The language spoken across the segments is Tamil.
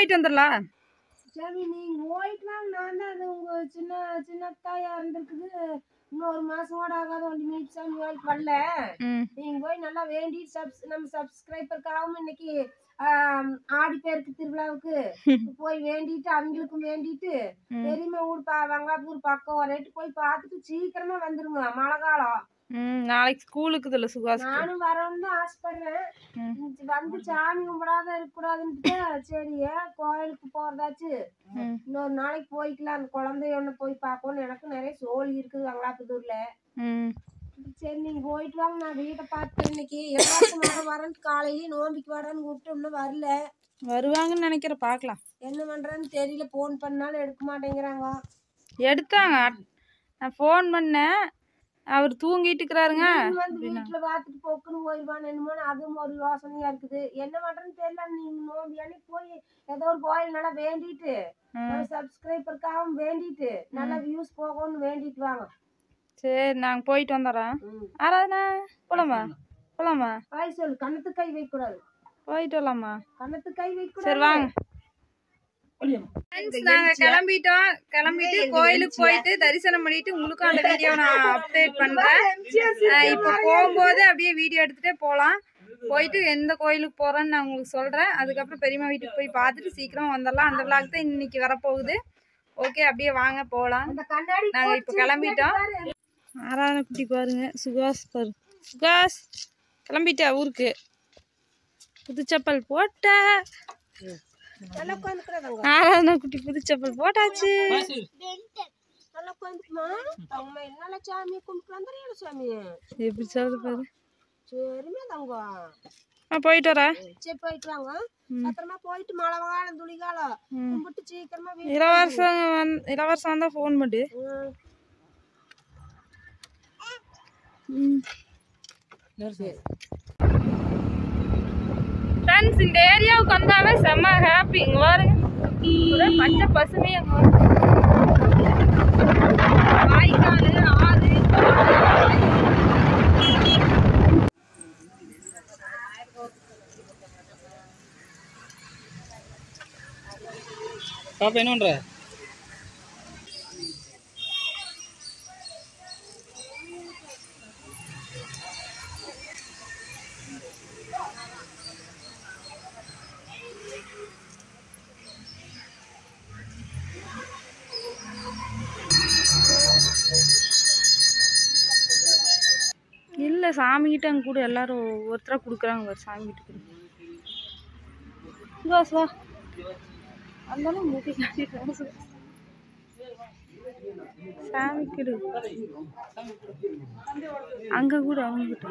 போயிட்டு வந்துடலாம் சரி நீங்க போயிட்டு வாங்க நான் தான் அது உங்க சின்ன சின்ன தாயா இருந்திருக்குது இன்னொரு மாசம் கூட ஆகாத வண்டி மீட் சாமி வேலைக்கு வரல ம் நீங்க போய் நல்லா வேண்டி சப்ஸ் நம்ம சப்ஸ்கிரைபருக்காகவும் இன்னைக்கு ஆம், ஆடி பேருக்கு திருவிழாவுக்கு போய் வேண்டிட்டு அவங்களுக்கும் வேண்டிட்டு ம். பெரியம்மா ஊர் பா வங்காப்பூர் பக்கம் ஒரு ரேட்டு போய் பார்த்துட்டு சீக்கிரமா வந்துருங்க மழை காலம் ம் நாளைக்கு ஸ்கூலுக்கு இதில் சுகாஸ் நானும் வரணும்னு தான் ஆசைப்படுறேன் ம். இந்த வந்து சாமி கும்பிடாத இருக்கக்கூடாதுன்ட்டு சரி கோயிலுக்கு போறதாச்சு ம் இன்னொரு நாளைக்கு போய்க்கலாம் அந்த குழந்தைய ஒன்று போய் பார்க்கணும் எனக்கு நிறைய சோழி இருக்குது வங்களாப்புதூர்ல ம் சரி நீங்க போயிட்டு வாங்க நான் வீட்டை பார்த்து இன்னைக்கு எல்லாருக்கும் வர வரேன் காலையிலேயே நோம்பிக்கு வரேன்னு கூப்பிட்டு இன்னும் வரல வருவாங்கன்னு நினைக்கிறேன் பார்க்கலாம் என்ன பண்றேன்னு தெரியல ஃபோன் பண்ணாலும் எடுக்க மாட்டேங்கிறாங்க எடுத்தாங்க அட்- நான் ஃபோன் பண்ணேன் அவர் தூங்கிட்டு இருக்கிறாருங்க நீங்க வந்து வீட்டுல பார்த்துட்டு போக்குன்னு போயிடுவான் என்னமோ அதுவும் ஒரு யோசனையா இருக்குது என்ன பண்றேன்னு தெரியல நீங்க நோம்பி அன்னைக்கு போய் ஏதோ ஒரு கோயில் நல்லா வேண்டிட்டு ம் சப்ஸ்கிரைபருக்காகவும் வேண்டிட்டு நல்லா வியூஸ் போகணும்னு வேண்டிட்டு வாங்க சரி நாங்கள் போயிட்டு வந்துடுறோம் ம். ஆராதனா போலாமா போலாமா வாய் சொல்லு கண்ணத்து கை வைக்கக்கூடாது போயிட்டு வரலாமா கண்ணத்து கை சரி வைக்கக்கூடாது வாங்க Friends, நாங்க கிளம்பிட்டோம் கிளம்பிட்டு கோயிலுக்கு போயிட்டு தரிசனம் பண்ணிட்டு உங்களுக்கும் அந்த வீடியோ நான் அப்டேட் பண்றேன் ஆஹ் இப்போ போகும்போது அப்படியே வீடியோ எடுத்துட்டே போலாம் போயிட்டு எந்த கோயிலுக்கு போறேன்னு நான் உங்களுக்கு சொல்றேன் அதுக்கப்புறம் பெரியம்மா வீட்டுக்கு போய் பார்த்துட்டு சீக்கிரம் வந்துடலாம் அந்த விளாக் தான் இன்னைக்கு வரப்போகுது ஓகே அப்படியே வாங்க போலாம் அந்த கண்ணாடி நாங்க இப்போ கிளம்பிட்டோம் ஆராதனை குட்டி பாருங்க சுகாஸ் பாரு சுகாஸ் கிளம்பிட்டா ஊருக்கு புது செப்பல் போட்ட நல்லா உட்காந்துக்கிறதாங்க ஆராதனை குட்டி புது செப்பல் போட்டாச்சு நல்லா உட்காந்துக்குமா அவங்க என்னால சாமி கும்பிட்டு வந்துடுறீங்க சாமி எப்படி சொல்றது பாரு சரிமே தங்கம் ஆ போயிட்டு வரேன் சரி போயிட்டு வாங்க பத்திரமா போயிட்டு மழை காலம் துளி காலம் ம். கும்பிட்டு சீக்கிரமா வீட்டுக்கு இளவரசன் வந் இளவரசன் வந்தால் ஃபோன் பண்ணு ம். ஃப்ரெண்ட்ஸ் இந்த ஏரியாவுக்கு வந்தாவே செம்ம ஹாப்பி இங்கே பாருங்க ஒரே பச்சை பசுமையா வாய்க்கால் ஆறு பாப்பா என்ன பண்ற இல்லை சாமிகிட்ட அங்கே கூட எல்லாரும் ஒவ்வொருத்தராக கொடுக்குறாங்க ஒரு சாமிகிட்ட கொடு வா வா அந்தாலும் மூட்டி காட்டிடுறாங்க சாமி கொடு அங்கே கூட அவங்ககிட்ட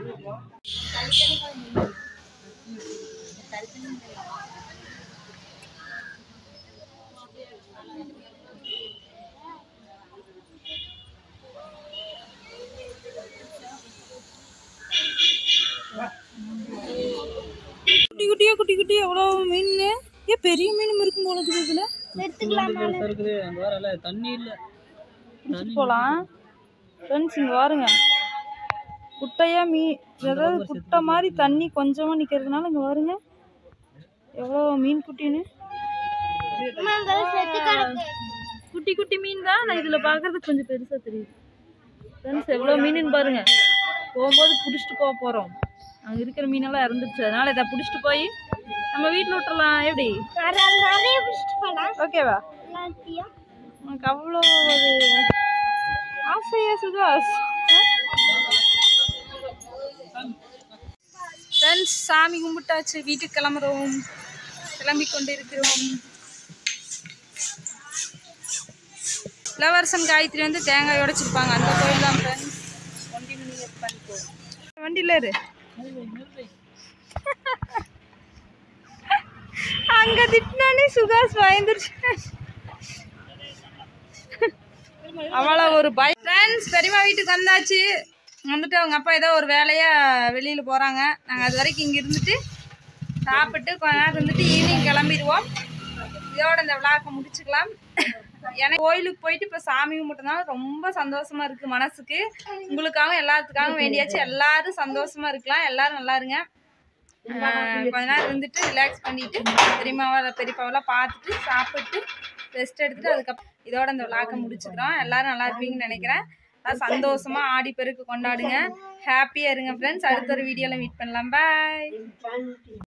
குட்டி குட்டியா குட்டி குட்டியா எவ்வளோ மீன் ஏன் பெரிய மீன் இருக்கும் போல இருக்குது இதில் பெருசா இருக்குது அங்க வரல தண்ணி இல்ல பிடிச்சிட்டு போகலாம் ஃப்ரெண்ட்ஸ் இங்கே பாருங்க குட்டையாக மீ ஏதாவது குட்டை மாதிரி தண்ணி கொஞ்சமாக நிற்கிறதுனால இங்கே பாருங்க எவ்வளோ மீன் குட்டின்னு குட்டி குட்டி மீன் தான் நான் இதில் பார்க்கறது கொஞ்சம் பெருசாக தெரியுது ஃப்ரெண்ட்ஸ் எவ்வளோ மீனுன்னு பாருங்க போகும்போது பிடிச்சிட்டு போக போகிறோம் அங்கே இருக்கிற மீனெல்லாம் இறந்துருச்சு அதனால இதை பிடிச்சிட்டு போய் நம்ம வீட்டில் விட்டுறலாம் எப்படி ஓகேவா உனக்கு அவ்வளோ ஒரு ஆசையா சுகாஸ் ஃப்ரெண்ட்ஸ் சாமி கும்பிட்டாச்சு வீட்டுக்கு கிளம்புறோம் கிளம்பி கொண்டிருக்கிறோம் இளவரசன் காயத்ரி வந்து தேங்காய் உடைச்சிருப்பாங்க அந்த கோயில் தான் ஃப்ரெண்ட்ஸ் வண்டி பண்ணிக்கோ வண்டியில் இரு அங்க திட்டினானே சுகாஸ் பயந்துருச்சு அவளை ஒரு பை ஃப்ரெண்ட்ஸ் பெரியம்மா வீட்டுக்கு வந்தாச்சு வந்துட்டு அவங்க அப்பா ஏதோ ஒரு வேலையா வெளியில போறாங்க நாங்க அது வரைக்கும் இங்க இருந்துட்டு சாப்பிட்டு கொஞ்ச நேரம் இருந்துட்டு ஈவினிங் கிளம்பிடுவோம் இதோட இந்த விழாக்க முடிச்சுக்கலாம் எனக்கு கோயிலுக்கு போயிட்டு இப்போ சாமி கும்பிட்டதுனால ரொம்ப சந்தோஷமா இருக்கு மனசுக்கு உங்களுக்காகவும் எல்லாத்துக்காகவும் வேண்டியாச்சு எல்லாரும் சந்தோஷமா இருக்கலாம் எல்லாரும் நல்லா இருங்க ஆஹ் கொஞ்ச நேரம் இருந்துட்டு ரிலாக்ஸ் பண்ணிட்டு பெரியமாவை பெரியப்பாவெல்லாம் பார்த்துட்டு சாப்பிட்டு ரெஸ்ட் எடுத்துட்டு அதுக்கப்புறம் இதோட இந்த விளாக்க முடிச்சுக்கிறோம் எல்லாரும் நல்லா இருப்பீங்கன்னு நினைக்கிறேன் எல்லாம் சந்தோஷமா ஆடி பெருக்கு கொண்டாடுங்க ஹாப்பியா இருங்க ஃப்ரெண்ட்ஸ் அடுத்த ஒரு வீடியோல மீட் பண்ணலாம் பாய்